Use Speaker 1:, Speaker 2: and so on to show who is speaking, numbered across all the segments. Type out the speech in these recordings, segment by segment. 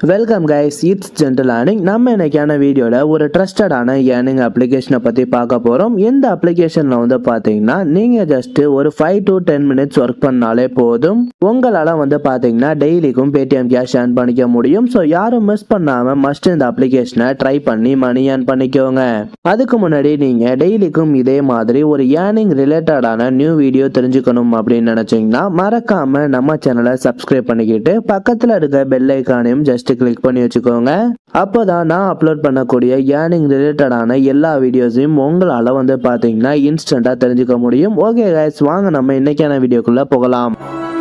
Speaker 1: welcome guys it's genuine earning நம்ம இன்னைக்கான வீடியோவில் ஒரு ட்ரஸ்டடான ஏர்னிங் அப்ளிகேஷனை பற்றி பார்க்க போகிறோம் இந்த அப்ளிகேஷனில் வந்து பார்த்தீங்கன்னா நீங்கள் ஜஸ்ட் ஒரு five to ten minutes work பண்ணாலே போதும் உங்களால் வந்து பார்த்தீங்கன்னா டெய்லிக்கும் பேடிஎம் கேஷ் ஏர்ன் பண்ணிக்க முடியும் ஸோ யாரும் மிஸ் பண்ணாமல் மஸ்ட் இந்த அப்ளிகேஷனை ட்ரை பண்ணி மணி ஏர்ன் பண்ணிக்கோங்க அதுக்கு முன்னாடி நீங்கள் டெய்லிக்கும் இதே மாதிரி ஒரு ஏர்னிங் ரிலேட்டடான நியூ வீடியோ தெரிஞ்சுக்கணும் அப்படின்னு நினச்சிங்கன்னா மறக்காமல் நம்ம சேனலை சப்ஸ்கிரைப் பண்ணிக்கிட்டு பக்கத்தில் இருக்க பெல் ஐக்கானையும் ஜஸ்ட் கிளிக் பண்ணி வச்சுக்கோங்க அப்போதான் நான் அப்லோட் பண்ணக்கூடிய ஏர்னிங் ரிலேட்டடான எல்லா வீடியோஸையும் உங்களால் வந்து பார்த்தீங்கன்னா இன்ஸ்டண்ட்டாக தெரிஞ்சுக்க முடியும் ஓகே கைஸ் வாங்க நம்ம இன்னைக்கான வீடியோக்குள்ளே போகலாம்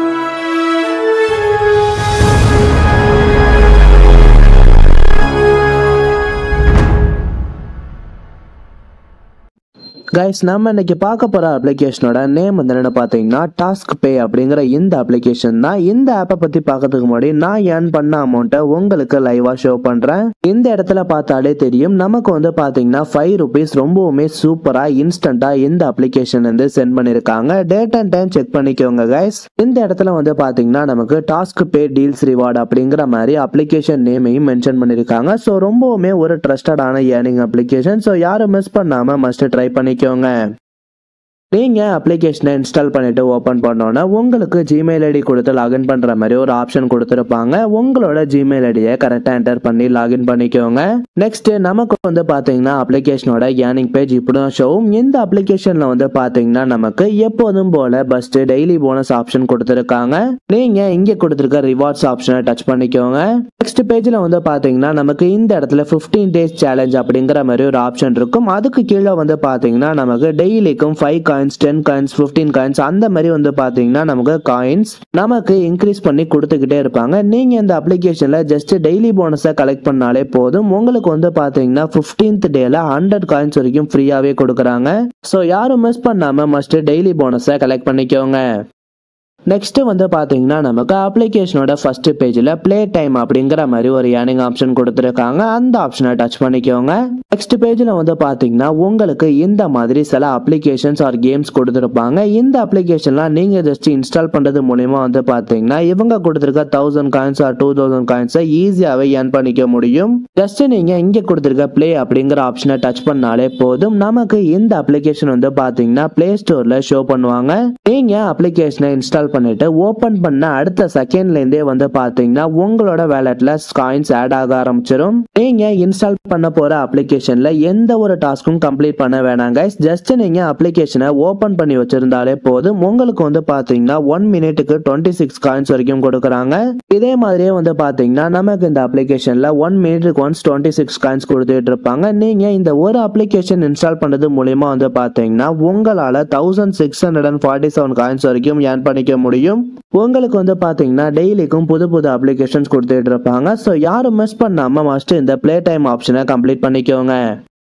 Speaker 1: கைஸ் நம்ம இன்னைக்கு பார்க்க போற அப்ளிகேஷனோட நேம் வந்து என்ன பார்த்தீங்கன்னா டாஸ்க் பே அப்படிங்கிற இந்த அப்ளிகேஷன் தான் இந்த ஆப்பை பத்தி பார்க்கறதுக்கு முன்னாடி நான் ஏர்ன் பண்ண அமௌண்ட்டை உங்களுக்கு லைவா ஷோ பண்றேன் இந்த இடத்துல பார்த்தாலே தெரியும் நமக்கு வந்து பார்த்தீங்கன்னா ஃபைவ் ருபீஸ் ரொம்பவுமே சூப்பரா இன்ஸ்டன்டா இந்த அப்ளிகேஷன் வந்து சென்ட் பண்ணிருக்காங்க டேட் அண்ட் டைம் செக் பண்ணிக்கோங்க கைஸ் இந்த இடத்துல வந்து பார்த்தீங்கன்னா நமக்கு டாஸ்க் பே டீல்ஸ் ரிவார்டு அப்படிங்கிற மாதிரி அப்ளிகேஷன் நேமையும் மென்ஷன் பண்ணிருக்காங்க ஸோ ரொம்பவுமே ஒரு ட்ரஸ்டடான ஏர்னிங் அப்ளிகேஷன் ஸோ யாரும் மிஸ் பண்ணாம மஸ்ட் ட்ரை பண்ணிக்கோங்க நீங்கள் அப்ளிகேஷனை இன்ஸ்டால் பண்ணிட்டு ஓப்பன் பண்ணோன்னா உங்களுக்கு ஜிமெயில் ஐடி கொடுத்து லாகின் பண்ணுற மாதிரி ஒரு ஆப்ஷன் கொடுத்துருப்பாங்க உங்களோட ஜிமெயில் ஐடியை கரெக்டாக என்டர் பண்ணி லாகின் பண்ணிக்கோங்க நெக்ஸ்ட் நமக்கு வந்து பார்த்தீங்கன்னா அப்ளிகேஷனோட ஏர்னிங் பேஜ் இப்படி தான் ஷோவும் இந்த அப்ளிகேஷனில் வந்து பார்த்தீங்கன்னா நமக்கு எப்போதும் போல பஸ்ட் டெய்லி போனஸ் ஆப்ஷன் கொடுத்துருக்காங்க நீங்கள் இங்கே கொடுத்துருக்க ரிவார்ட்ஸ் ஆப்ஷனை டச் பண்ணிக்கோங்க நெக்ஸ்ட் பேஜில் வந்து பார்த்தீங்கன்னா நமக்கு இந்த இடத்துல ஃபிஃப்டீன் டேஸ் சேலஞ்ச் அப்படிங்கிற மாதிரி ஒரு ஆப்ஷன் இருக்கும் அதுக்கு கீழே வந்து பார்த்தீங்கன்னா நமக்கு டெய்லிக்கும் five coins ten coins fifteen coins அந்த மாதிரி வந்து பார்த்தீங்கன்னா நமக்கு காயின்ஸ் நமக்கு இன்க்ரீஸ் பண்ணி கொடுத்துக்கிட்டே இருப்பாங்க நீங்கள் இந்த அப்ளிகேஷனில் ஜஸ்ட் டெய்லி போனஸை கலெக்ட் பண்ணாலே போதும் உங்களுக்கு வந்து பார்த்தீங்கன்னா ஃபிஃப்டீன்த் டேல ஹண்ட்ரட் காயின்ஸ் வரைக்கும் ஃப்ரீயாகவே கொடுக்குறாங்க ஸோ யாரும் மிஸ் பண்ணாமல் மஸ்ட் டெய்லி போனஸை கலெக்ட் பண்ணிக்கோங்க நெக்ஸ்ட் வந்து பார்த்தீங்கன்னா நமக்கு அப்ளிகேஷனோட ஃபர்ஸ்ட் பேஜில் ப்ளே டைம் அப்படிங்கிற மாதிரி ஒரு ஏர்னிங் ஆப்ஷன் கொடுத்துருக்காங்க அந்த ஆப்ஷனை டச் பண்ணிக்கோங்க நெக்ஸ்ட் பேஜில் வந்து பார்த்தீங்கன்னா உங்களுக்கு இந்த மாதிரி சில அப்ளிகேஷன்ஸ் ஆர் கேம்ஸ் கொடுத்துருப்பாங்க இந்த அப்ளிகேஷன்லாம் நீங்கள் ஜஸ்ட் இன்ஸ்டால் பண்ணுறது மூலிமா வந்து பார்த்தீங்கன்னா இவங்க கொடுத்துருக்க thousand coins or two thousand காயின்ஸை ஈஸியாகவே ஏர்ன் பண்ணிக்க முடியும் ஜஸ்ட் நீங்கள் இங்கே கொடுத்துருக்க ப்ளே அப்படிங்கிற ஆப்ஷனை டச் பண்ணாலே போதும் நமக்கு இந்த அப்ளிகேஷன் வந்து பார்த்தீங்கன்னா ப்ளே ஸ்டோரில் ஷோ பண்ணுவாங்க நீங்கள் அப்ளிகேஷனை இன்ஸ்டால் பண்ணிட்டு ஓபன் பண்ண அடுத்த செகண்ட்ல இருந்தே வந்து பாத்தீங்கன்னா உங்களோட வேலட்ல காயின்ஸ் ஆட் ஆக ஆரம்பிச்சிடும் நீங்க இன்ஸ்டால் பண்ண போற அப்ளிகேஷன்ல எந்த ஒரு டாஸ்க்கும் கம்ப்ளீட் பண்ண வேணாம் கைஸ் ஜஸ்ட் நீங்க அப்ளிகேஷனை ஓபன் பண்ணி வச்சிருந்தாலே போதும் உங்களுக்கு வந்து பாத்தீங்கன்னா ஒன் மினிட்டுக்கு டுவெண்ட்டி சிக்ஸ் காயின்ஸ் வரைக்கும் கொடுக்குறாங்க இதே மாதிரியே வந்து பாத்தீங்கன்னா நமக்கு இந்த அப்ளிகேஷன்ல ஒன் மினிட்டுக்கு ஒன்ஸ் டுவெண்ட்டி சிக்ஸ் காயின்ஸ் கொடுத்துட்டு இருப்பாங்க நீங்க இந்த ஒரு அப்ளிகேஷன் இன்ஸ்டால் பண்ணது மூலியமா வந்து பாத்தீங்கன்னா உங்களால thousand six hundred and forty seven coins வரைக்கும் ஏர்ன் பண்ணிக்க முடியும் உங்களுக்கு வந்து பார்த்தீங்கன்னா டெய்லிக்கும் புது புது அப்ளிகேஷன்ஸ் கொடுத்துட்டு இருப்பாங்க ஸோ யாரும் மிஸ் பண்ணாமல் மஸ்ட் இந்த ப்ளே டைம் ஆப்ஷனை கம்ப்ளீட் பண்ணிக்கோங்க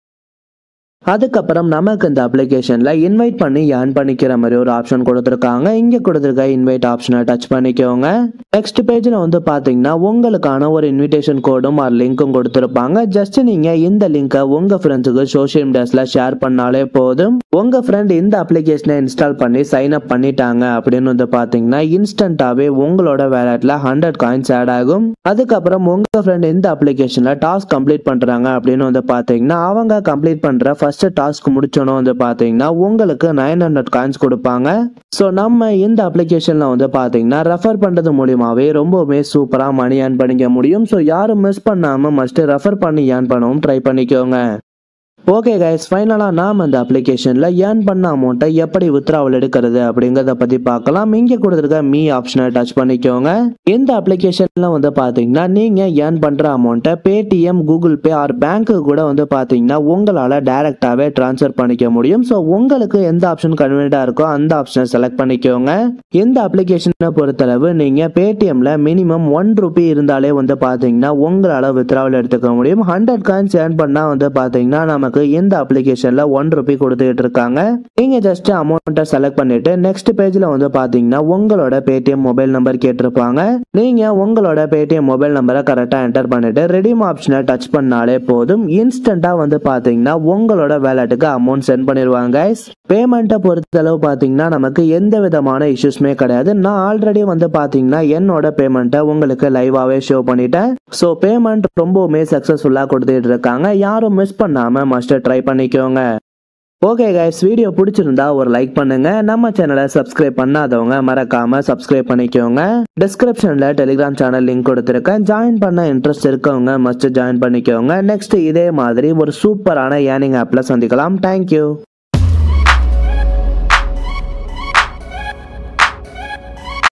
Speaker 1: அதுக்கப்புறம் நமக்கு இந்த அப்ளிகேஷனில் இன்வைட் பண்ணி ஏர்ன் பண்ணிக்கிற மாதிரி ஒரு ஆப்ஷன் கொடுத்துருக்காங்க இங்கே கொடுத்துருக்க இன்வைட் ஆப்ஷனை டச் பண்ணிக்கோங்க நெக்ஸ்ட் பேஜில் வந்து பார்த்தீங்கன்னா உங்களுக்கான ஒரு இன்விடேஷன் கோடும் ஆர் லிங்க்கும் கொடுத்துருப்பாங்க ஜஸ்ட் நீங்கள் இந்த லிங்கை உங்கள் ஃப்ரெண்ட்ஸுக்கு சோஷியல் மீடியாஸில் ஷேர் பண்ணாலே போதும் உங்கள் ஃப்ரெண்ட் இந்த அப்ளிகேஷனை இன்ஸ்டால் பண்ணி சைன் அப் பண்ணிட்டாங்க அப்படின்னு வந்து பார்த்தீங்கன்னா இன்ஸ்டண்ட்டாகவே உங்களோட வேலட்டில் ஹண்ட்ரட் காயின்ஸ் ஆட் ஆகும் அதுக்கப்புறம் உங்கள் ஃப்ரெண்ட் இந்த அப்ளிகேஷனில் டாஸ்க் கம்ப்ளீட் பண்ணுறாங்க அப்படின்னு வந்து பார்த்தீங்கன்னா அவங்க கம்ப்ளீட் பண்ணுற ஃபர்ஸ்ட் டாஸ்க் முடிச்சோன்னு வந்து பார்த்தீங்கன்னா உங்களுக்கு நைன் ஹண்ட்ரட் காயின்ஸ் கொடுப்பாங்க ஸோ நம்ம இந்த அப்ளிகேஷனில் வந்து பார்த்தீங்கன்னா ரெஃபர் பண்ணுறது மூலியமாகவே ரொம்பவுமே சூப்பராக மணி ஏர்ன் பண்ணிக்க முடியும் ஸோ யாரும் மிஸ் பண்ணாமல் மஸ்ட் ரெஃபர் பண்ணி ஏர்ன் பண்ணவும் ட்ரை பண்ணிக்கோங்க ஓகே கைஸ் ஃபைனலாக நாம் அந்த அப்ளிகேஷனில் ஏர்ன் பண்ண அமௌண்ட்டை எப்படி வித்ராவல் எடுக்கிறது அப்படிங்கிறத பற்றி பார்க்கலாம் இங்கே கொடுத்துருக்க மீ ஆப்ஷனை டச் பண்ணிக்கோங்க இந்த அப்ளிகேஷனில் வந்து பார்த்தீங்கன்னா நீங்கள் ஏர்ன் பண்ணுற அமௌண்ட்டை பேடிஎம் கூகுள் பே ஆர் பேங்க்கு கூட வந்து பார்த்தீங்கன்னா உங்களால் டைரெக்டாகவே ட்ரான்ஸ்ஃபர் பண்ணிக்க முடியும் ஸோ உங்களுக்கு எந்த ஆப்ஷன் கன்வீனியாக இருக்கோ அந்த ஆப்ஷனை செலக்ட் பண்ணிக்கோங்க இந்த அப்ளிகேஷனை பொறுத்தளவு நீங்கள் பேடிஎம்ல மினிமம் ஒன் ருபி இருந்தாலே வந்து பார்த்தீங்கன்னா உங்களால் வித்ராவல் எடுத்துக்க முடியும் ஹண்ட்ரட் காயின்ஸ் ஏர்ன் பண்ணால் வந்து பார்த்தீங்கன்னா நமக்கு இந்த அப்ளிகேஷன்ல ஒன் ருபி கொடுத்துட்டு இருக்காங்க நீங்க ஜஸ்ட் அமௌண்ட்டை செலக்ட் பண்ணிட்டு நெக்ஸ்ட் பேஜ்ல வந்து பாத்தீங்கன்னா உங்களோட பேடிஎம் மொபைல் நம்பர் கேட்டிருப்பாங்க நீங்க உங்களோட பேடிஎம் மொபைல் நம்பரை கரெக்டா என்டர் பண்ணிட்டு ரெடீம் ஆப்ஷனை டச் பண்ணாலே போதும் இன்ஸ்டன்டா வந்து பாத்தீங்கன்னா உங்களோட வேலட்டுக்கு அமௌண்ட் சென்ட் பண்ணிடுவாங்க guys பேமெண்ட்டை பொறுத்தளவு பார்த்தீங்கன்னா நமக்கு எந்த விதமான இஷ்யூஸ்மே கிடையாது நான் ஆல்ரெடி வந்து பார்த்தீங்கன்னா என்னோட பேமெண்ட்டை உங்களுக்கு லைவாகவே ஷோ பண்ணிட்டேன் ஸோ பேமெண்ட் ரொம்பவுமே சக்ஸஸ்ஃபுல்லாக கொடுத்துட்டு இருக்காங்க யாரும் மிஸ் பண்ணாமல் மஸ்ட் ட்ரை பண்ணிக்கோங்க ஓகே கைஸ் வீடியோ பிடிச்சிருந்தா ஒரு லைக் பண்ணுங்க நம்ம சேனலை சப்ஸ்கிரைப் பண்ணாதவங்க மறக்காம சப்ஸ்கிரைப் பண்ணிக்கோங்க டிஸ்கிரிப்ஷன்ல டெலிகிராம் சேனல் லிங்க் கொடுத்துருக்கேன் ஜாயின் பண்ண இன்ட்ரெஸ்ட் இருக்கவங்க மஸ்ட் ஜாயின் பண்ணிக்கோங்க நெக்ஸ்ட் இதே மாதிரி ஒரு சூப்பரான ஏர்னிங் ஆப்ல சந்திக்கலாம் தேங்க்யூ